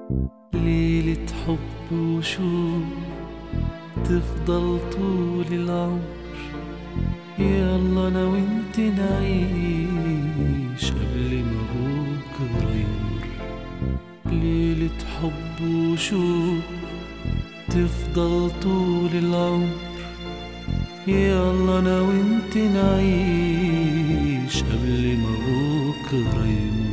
ليلة حب وشوق تفضل طول العمر يلا انا وانت نعيش قبل ما بكرة يمر ليلة حب وشوق تفضل طول العمر يلا انا وانت نعيش قبل ما بكرة يمر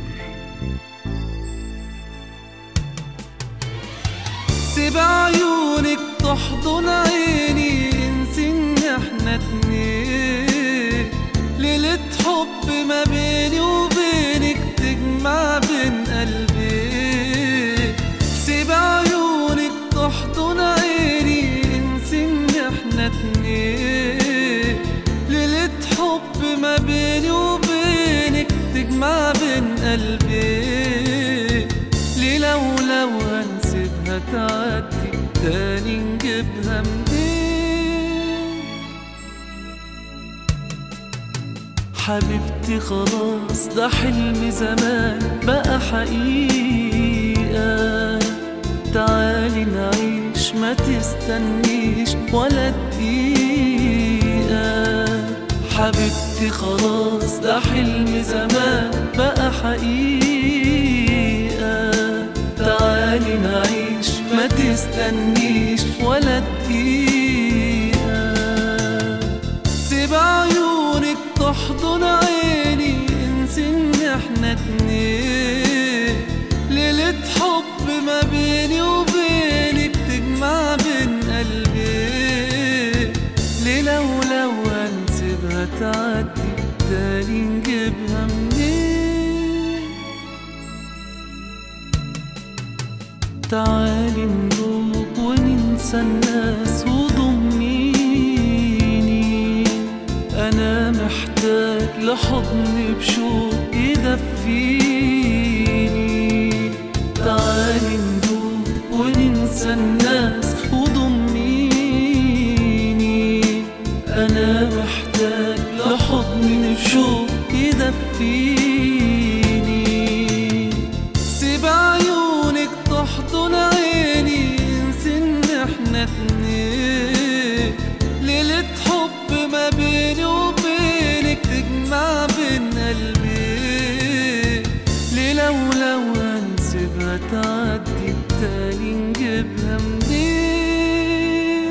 سيب عيونك تحضن عيني انسي ان احنا اتنين ليلة حب ما بيني وبينك تجمع بين قلبي سيب عيونك تحضن عيني انسي ان احنا اتنين ليلة حب ما بيني وبينك تجمع بين قلبي ليلة ولو هنسيبها تعدي تاني نجيبها منين حبيبتي خلاص ده حلم زمان بقى حقيقة تعالي نعيش ما تستنيش ولا دقيقة حبيبتي خلاص ده حلم زمان بقى حقيقة تعالي نعيش ما تستنيش ولا دقيقة سيب عيونك تحضن عيني انسي ان احنا اتنين ليلة حب ما بيني وبينك تجمع بين قلبي ليلة ولو هنسيبها تعدي تاني نجيبها منين تعالي نروق وننسى الناس وضميني انا محتاج لحضن بشوق يدفيني تعالي نروق وننسى الناس وضميني انا محتاج لحضن بشوق يدفيني سيب عيونك تحضن عيني انسي ان احنا اتنين ليلة حب ما بيني وبينك تجمع بين قلبي ليلة ولو هنسيبها تعدي تاني نجيبها منين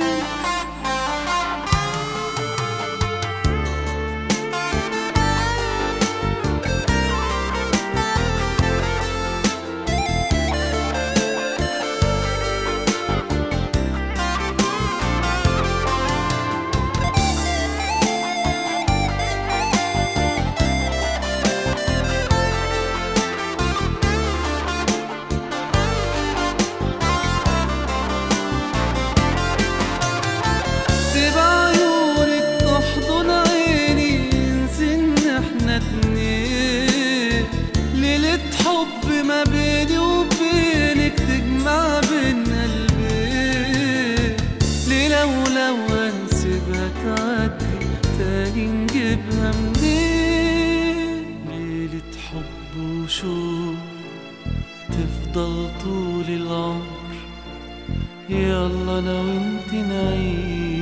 سيب عيونك تحضن عيني انسي ان احنا اتنين ليلة حب ما بيني وبينك تجمع بين قلبي ليلة ولو هنسيبها تعدي تاني نجيبها منين ليلة حب وشوق تفضل طول العمر يلا انا وانت نعيش